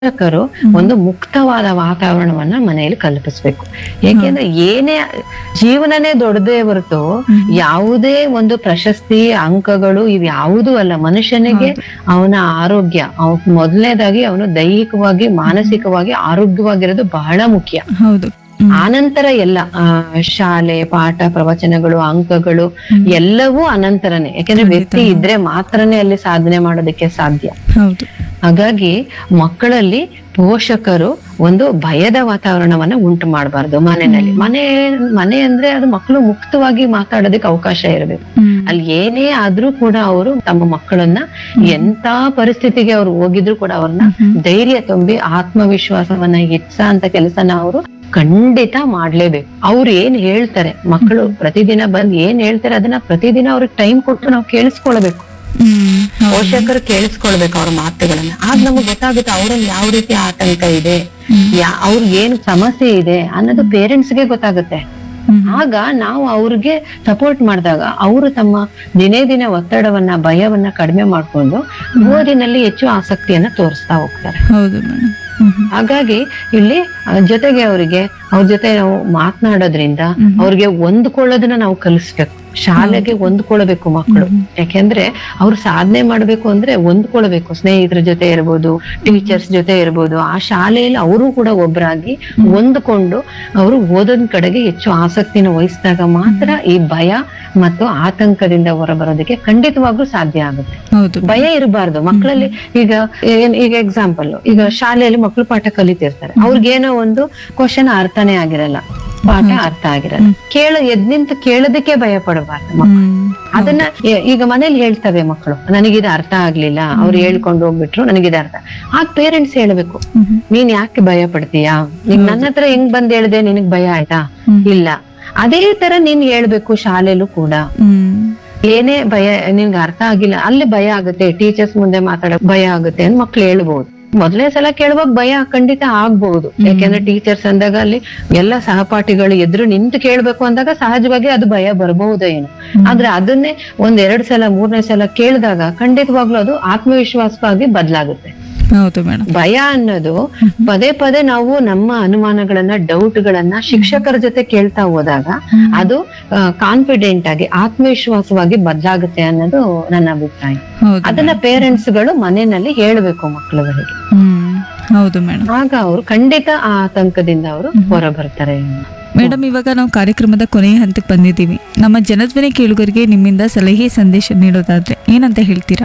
ಪೋಷಕರು ಒಂದು ಮುಕ್ತವಾದ ವಾತಾವರಣವನ್ನ ಮನೆಯಲ್ಲಿ ಕಲ್ಪಿಸ್ಬೇಕು ಯಾಕೆಂದ್ರೆ ಏನೇ ಜೀವನನೇ ದೊಡ್ಡದೇ ಹೊರತು ಯಾವುದೇ ಒಂದು ಪ್ರಶಸ್ತಿ ಅಂಕಗಳು ಇವ್ ಯಾವುದೂ ಅಲ್ಲ ಮನುಷ್ಯನಿಗೆ ಅವನ ಆರೋಗ್ಯ ಅವ್ ಮೊದಲನೇದಾಗಿ ಅವನು ದೈಹಿಕವಾಗಿ ಮಾನಸಿಕವಾಗಿ ಆರೋಗ್ಯವಾಗಿರೋದು ಬಹಳ ಮುಖ್ಯ ಹೌದು ಹ್ಮ್. ಆನಂತರ ಎಲ್ಲ ಆ, ಶಾಲೆ ಪಾಠ ಪ್ರವಚನಗಳು ಅಂಕಗಳು ಎಲ್ಲವೂ ಅನಂತರನೇ ಯಾಕೆಂದ್ರೆ ವ್ಯಕ್ತಿ ಇದ್ರೆ ಮಾತ್ರನೇ ಅಲ್ಲಿ ಸಾಧನೆ ಮಾಡೋದಕ್ಕೆ ಸಾಧ್ಯ ಹೌದು ಹಾಗಾಗಿ ಮಕ್ಕಳಲ್ಲಿ ಪೋಷಕರು ಒಂದು ಭಯದ ವಾತಾವರಣವನ್ನ ಉಂಟು ಮಾಡಬಾರ್ದು ಮನೆಯಲ್ಲಿ ಮನೆ ಮನೆ ಅಂದ್ರೆ ಅದು ಮಕ್ಕಳು ಮುಕ್ತವಾಗಿ ಮಾತಾಡೋದಕ್ಕೆ ಅವಕಾಶ ಇರಬೇಕು ಹ್ಮ್. ಅಲ್ಲಿ ಏನೇ ಆದ್ರೂ ಕೂಡ ಅವರು ತಮ್ಮ ಮಕ್ಕಳನ್ನ ಎಂತ ಪರಿಸ್ಥಿತಿಗೆ ಅವ್ರು ಹೋಗಿದ್ರು ಕೂಡ ಅವ್ರನ್ನ ಧೈರ್ಯ ತುಂಬಿ ಆತ್ಮವಿಶ್ವಾಸವನ್ನ ಹೆಚ್ಚ ಅಂತ ಕೆಲಸನ ಅವರು ಖಂಡಿತ ಮಾಡ್ಲೇಬೇಕು ಅವ್ರು ಏನ್ ಹೇಳ್ತಾರೆ ಮಕ್ಕಳು ಪ್ರತಿದಿನ ಬಂದ್ ಏನ್ ಹೇಳ್ತಾರೆ ಅದನ್ನ ಪ್ರತಿದಿನ ಅವ್ರಿಗೆ ಟೈಮ್ ಕೊಟ್ಟು ನಾವು ಕೇಳಿಸ್ಕೊಳ್ಬೇಕು ಹ್ಮ್. ಹೌದು. ಪೋಷಕರು ಕೇಳಿಸ್ಕೊಳ್ಬೇಕು ಅವ್ರ ಮಾತುಗಳನ್ನ ಆಗ ನಮಗ್ ಗೊತ್ತಾಗುತ್ತೆ ಅವ್ರಲ್ಲಿ ಯಾವ ರೀತಿ ಆತಂಕ ಇದೆ ಯಾ ಅವ್ರಿಗೆ ಏನ್ ಸಮಸ್ಯೆ ಇದೆ ಅನ್ನೋದು ಪೇರೆಂಟ್ಸ್ ಗೆ ಗೊತ್ತಾಗುತ್ತೆ ಹ್ಮ್. ಆಗ ನಾವು ಅವ್ರಿಗೆ ಸಪೋರ್ಟ್ ಮಾಡಿದಾಗ ಅವರು ತಮ್ಮ ದಿನೇ ದಿನ ಒತ್ತಡವನ್ನ ಭಯವನ್ನ ಕಡಿಮೆ ಮಾಡ್ಕೊಂಡು ಓದಿನಲ್ಲಿ ಹೆಚ್ಚು ಆಸಕ್ತಿಯನ್ನ ತೋರಿಸ್ತಾ ಹೋಗ್ತಾರೆ ಹೌದು ಮೇಡಮ್ ಹ್ಮ್. ಹಾಗಾಗಿ ಇಲ್ಲಿ ಆ, ಜೊತೆಗೆ ಅವರಿಗೆ ಅವ್ರ ಜೊತೆ ನಾವು ಮಾತನಾಡೋದ್ರಿಂದ ಅವ್ರಿಗೆ ಹೊಂದ್ಕೊಳ್ಳೋದನ್ನ ನಾವು ಕಲಿಸ್ಬೇಕು ಶಾಲೆಗೆ ಹೊಂದ್ಕೊಳ್ಬೇಕು ಮಕ್ಕಳು ಯಾಕೆಂದ್ರೆ ಅವ್ರು ಸಾಧನೆ ಮಾಡ್ಬೇಕು ಅಂದ್ರೆ ಹೊಂದ್ಕೊಳ್ಬೇಕು ಸ್ನೇಹಿತರ ಜೊತೆ ಇರ್ಬೋದು ಟೀಚರ್ಸ್ ಜೊತೆ ಇರ್ಬೋದು ಆ ಶಾಲೆಯಲ್ಲಿ ಅವರು ಕೂಡ ಒಬ್ಬರಾಗಿ ಹೊಂದ್ಕೊಂಡು ಅವರು ಓದೋದ್ ಕಡೆಗೆ ಹೆಚ್ಚು ಆಸಕ್ತಿನ ವಹಿಸಿದಾಗ ಮಾತ್ರ ಈ ಭಯ ಮತ್ತು ಆತಂಕದಿಂದ ಹೊರಬರೋದಕ್ಕೆ ಖಂಡಿತವಾಗ್ಲೂ ಸಾಧ್ಯ ಆಗುತ್ತೆ ಹೌದು ಭಯ ಇರಬಾರ್ದು ಮಕ್ಕಳಲ್ಲಿ ಈಗ ಏನ್ ಈಗ ಎಕ್ಸಾಂಪಲ್ ಈಗ ಶಾಲೆಯಲ್ಲಿ ಮಕ್ಕಳು ಪಾಠ ಕಲಿತಿರ್ತಾರೆ ಅವ್ರಿಗೇನೋ ಒಂದು ಕ್ವಶನ್ ಅರ್ಥನೇ ಆಗಿರಲ್ಲ ಪಾಠ ಅರ್ಥ ಆಗಿರಲ್ಲ ಕೇಳ ಎದ್ ನಿಂತು ಕೇಳೋದಕ್ಕೆ ಭಯ ಪಡಬಾರ್ದು ಮಕ್ಕಳು ಹ್ಮ್. ಅದನ್ನ ಎ- ಈಗ ಮನೇಲಿ ಹೇಳ್ತವೆ ಮಕ್ಕಳು ನನಗಿದು ಅರ್ಥ ಆಗ್ಲಿಲ್ಲ ಅವ್ರು ಹೇಳ್ಕೊಂಡು ಹೋಗ್ಬಿಟ್ರು ನನಗಿದು ಅರ್ಥ ಆಗ ಪೇರೆಂಟ್ಸ್ ಹೇಳ್ಬೇಕು ಹ್ಮ್. ನೀನ್ ಯಾಕೆ ಭಯ ಪಡ್ತೀಯಾ ನೀನ್ ನನ್ನ ಹತ್ರ ಹೆಂಗ್ ಬಂದ್ ಹೇಳ್ದೆ ನಿನಗ್ ಭಯ ಆಯ್ತಾ ಇಲ್ಲ ಅದೇ ತರ ನೀನ್ ಹೇಳ್ಬೇಕು ಶಾಲೆಲೂ ಕೂಡ ಹ್ಮ್. ಏನೇ ಭಯ ನಿನ್ಗೆ ಅರ್ಥ ಆಗಿಲ್ಲ ಅಲ್ಲಿ ಭಯ ಆಗುತ್ತೆ ಟೀಚರ್ಸ್ ಮುಂದೆ ಮಾತಾಡಕ್ ಭಯ ಆಗುತ್ತೆ ಅಂತ ಮಕ್ಳು ಹೇಳ್ಬಹುದು ಮೊದಲನೇ ಸಲ ಕೇಳುವಾಗ ಭಯ ಖಂಡಿತ ಆಗ್ಬಹುದು ಯಾಕೆಂದ್ರೆ ಟೀಚರ್ಸ್ ಅಂದಾಗ ಅಲ್ಲಿ ಎಲ್ಲ ಸಹಪಾಠಿಗಳು ಎದುರು ನಿಂತು ಕೇಳ್ಬೇಕು ಅಂದಾಗ ಸಹಜವಾಗಿ ಅದು ಭಯ ಬರಬಹುದು ಏನು ಆದ್ರೆ ಅದನ್ನೇ ಒಂದ್ ಎರಡ್ ಸಲ ಮೂರನೇ ಸಲ ಕೇಳಿದಾಗ ಖಂಡಿತವಾಗ್ಲೂ ಅದು ಆತ್ಮವಿಶ್ವಾಸವಾಗಿ ಬದಲಾಗುತ್ತೆ ಹೌದು ಮೇಡಮ್ ಭಯ ಅನ್ನೋದು ಪದೇ ಪದೇ ನಾವು ನಮ್ಮ ಅನುಮಾನಗಳನ್ನ ಡೌಟ್ ಗಳನ್ನ ಶಿಕ್ಷಕರ ಜೊತೆ ಕೇಳ್ತಾ ಹೋದಾಗ ಅದು ಕಾನ್ಫಿಡೆಂಟ್ ಆಗಿ ಆತ್ಮವಿಶ್ವಾಸವಾಗಿ ಬದಲಾಗುತ್ತೆ ಅನ್ನೋದು ನನ್ನ ಅಭಿಪ್ರಾಯ ಹೌದು ಅದನ್ನ ಪೇರೆಂಟ್ಸ್ ಗಳು ಮನೆಯಲ್ಲಿ ಹೇಳ್ಬೇಕು ಮಕ್ಕಳುಗಳಿಗೆ ಹ್ಮ್ ಹೌದು ಮೇಡಮ್ ಆಗ ಅವರು ಖಂಡಿತ ಆ ಆತಂಕದಿಂದ ಅವರು ಹೊರ ಬರ್ತಾರೆ ಮೇಡಮ್ ಇವಾಗ ನಾವು ಕಾರ್ಯಕ್ರಮದ ಕೊನೆಯ ಹಂತಕ್ಕೆ ಬಂದಿದ್ದೀವಿ ನಮ್ಮ ಜನಧ್ವನಿ ಕೇಳುಗರಿಗೆ ನಿಮ್ಮಿಂದ ಸಲಹೆ ಸಂದೇಶ ನೀಡೋದಾದ್ರೆ ಏನಂತ ಹೇಳ್ತೀರಾ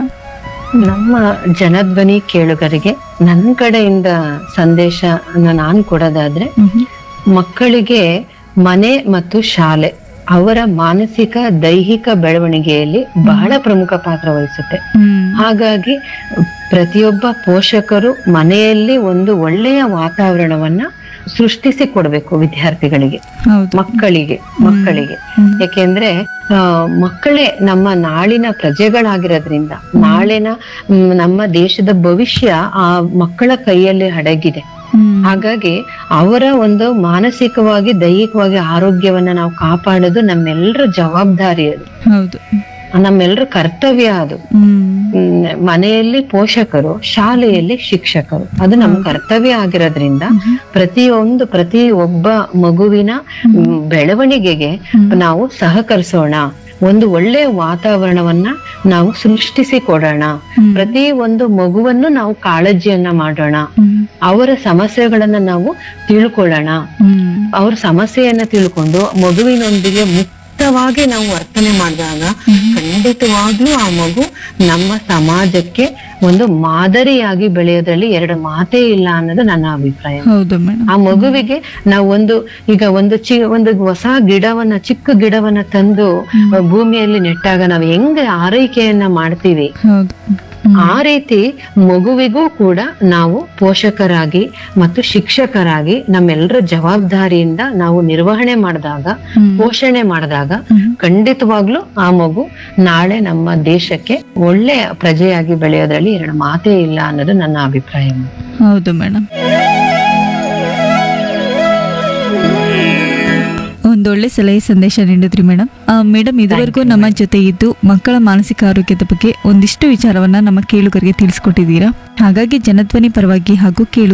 ನಮ್ಮ ಜನಧ್ವನಿ ಕೇಳುಗರಿಗೆ ನನ್ನ ಕಡೆಯಿಂದ ಸಂದೇಶ ನಾನ್ ಕೊಡೋದಾದ್ರೆ ಮಕ್ಕಳಿಗೆ ಮನೆ ಮತ್ತು ಶಾಲೆ ಅವರ ಮಾನಸಿಕ ದೈಹಿಕ ಬೆಳವಣಿಗೆಯಲ್ಲಿ ಬಹಳ ಪ್ರಮುಖ ಪಾತ್ರ ವಹಿಸುತ್ತೆ ಹ್ಮ್. ಹಾಗಾಗಿ ಪ್ರತಿಯೊಬ್ಬ ಪೋಷಕರು ಮನೆಯಲ್ಲಿ ಒಂದು ಒಳ್ಳೆಯ ವಾತಾವರಣವನ್ನ ಸೃಷ್ಟಿಸಿ ಕೊಡ್ಬೇಕು ವಿದ್ಯಾರ್ಥಿಗಳಿಗೆ ಹೌದು ಮಕ್ಕಳಿಗೆ ಮಕ್ಕಳಿಗೆ ಹ್ಮ್. ಯಾಕೆಂದ್ರೆ ಆ, ಮಕ್ಕಳೇ ನಮ್ಮ ನಾಳಿನ ಪ್ರಜೆಗಳಾಗಿರೋದ್ರಿಂದ ನಾಳಿನ ಮ್, ನಮ್ಮ ದೇಶದ ಭವಿಷ್ಯ ಆ ಮಕ್ಕಳ ಕೈಯಲ್ಲಿ ಅಡಗಿದೆ ಹ್ಮ್. ಹಾಗಾಗಿ ಅವರ ಒಂದು ಮಾನಸಿಕವಾಗಿ ದೈಹಿಕವಾಗಿ ಆರೋಗ್ಯವನ್ನ ನಾವು ಕಾಪಾಡೋದು ನಮ್ಮೆಲ್ಲರ ಜವಾಬ್ದಾರಿ ಅದು ಹೌದು ನಮ್ಮೆಲ್ಲರ ಕರ್ತವ್ಯ ಅದು ಹ್ಮ್. ಹ್ಮ್, ಮನೆಯಲ್ಲಿ ಪೋಷಕರು ಶಾಲೆಯಲ್ಲಿ ಶಿಕ್ಷಕರು ಅದು ನಮ್ಮ ಕರ್ತವ್ಯ ಆಗಿರೋದ್ರಿಂದ ಪ್ರತಿಯೊಂದು ಪ್ರತಿ ಒಬ್ಬ ಮಗುವಿನ ಮ್, ಬೆಳವಣಿಗೆಗೆ ನಾವು ಸಹಕರಿಸೋಣ ಒಂದು ಒಳ್ಳೆಯ ವಾತಾವರಣವನ್ನ ನಾವು ಸೃಷ್ಟಿಸಿ ಕೊಡೋಣ ಪ್ರತಿ ಒಂದು ಮಗುವನ್ನು ನಾವು ಕಾಳಜಿಯನ್ನ ಮಾಡೋಣ ಹ್ಮ್. ಅವರ ಸಮಸ್ಯೆಗಳನ್ನ ನಾವು ತಿಳ್ಕೊಳ್ಳೋಣ ಹ್ಮ್. ಅವ್ರ ಸಮಸ್ಯೆಯನ್ನ ತಿಳ್ಕೊಂಡು ಮಗುವಿನೊಂದಿಗೆ ಮುಕ್ತವಾಗಿ ನಾವು ವರ್ತನೆ ಮಾಡಿದಾಗ ಖಂಡಿತವಾಗ್ಲೂ ಆ ಮಗು ನಮ್ಮ ಸಮಾಜಕ್ಕೆ ಒಂದು ಮಾದರಿಯಾಗಿ ಬೆಳೆಯೋದ್ರಲ್ಲಿ ಎರಡು ಮಾತೇ ಇಲ್ಲ ಅನ್ನೋದು ನನ್ನ ಅಭಿಪ್ರಾಯ ಹೌದು ಮೇಡಮ್ ಆ ಮಗುವಿಗೆ ನಾವು ಒಂದು ಈಗ ಒಂದು ಚಿ ಒಂದು ಹೊಸ ಗಿಡವನ್ನ ಚಿಕ್ಕ ಗಿಡವನ್ನ ತಂದು ಭೂಮಿಯಲ್ಲಿ ನೆಟ್ಟಾಗ ನಾವು ಹೆಂಗ್ ಆರೈಕೆಯನ್ನ ಮಾಡ್ತೀವಿ ಹೌದು ಆ ರೀತಿ ಮಗುವಿಗೂ ಕೂಡ ನಾವು ಪೋಷಕರಾಗಿ ಮತ್ತು ಶಿಕ್ಷಕರಾಗಿ ನಮ್ಮೆಲ್ಲರ ಜವಾಬ್ದಾರಿಯಿಂದ ನಾವು ನಿರ್ವಹಣೆ ಮಾಡಿದಾಗ ಹ್ಮ್. ಪೋಷಣೆ ಮಾಡಿದಾಗ ಹ್ಮ್. ಖಂಡಿತವಾಗ್ಲೂ ಆ ಮಗು ನಾಳೆ ನಮ್ಮ ದೇಶಕ್ಕೆ ಒಳ್ಳೆಯ ಪ್ರಜೆಯಾಗಿ ಬೆಳೆಯೋದ್ರಲ್ಲಿ ಎರಡು ಮಾತೇ ಇಲ್ಲ ಅನ್ನೋದು ನನ್ನ ಅಭಿಪ್ರಾಯ ಹೌದು ಮೇಡಮ್ ಒಂದು ಒಳ್ಳೆ ಸಲಹೆ ಸಂದೇಶ ನೀಡಿದ್ರಿ ಮೇಡಮ್ ಮೇಡಮ್ ಇದುವರೆಗೂ ನಮ್ಮ ಜೊತೆ ಇದ್ದು ಮಕ್ಕಳ ಮಾನಸಿಕ ಆರೋಗ್ಯದ ಬಗ್ಗೆ ಒಂದಿಷ್ಟು ವಿಚಾರವನ್ನ ನಮ್ಮ ಕೇಳುಗರಿಗೆ ತಿಳಿಸ್ಕೊಟ್ಟಿದ್ದೀರಾ ಹಾಗಾಗಿ ಜನಧ್ವನಿ ಪರವಾಗಿ ಹಾಗೂ ಕೇಳು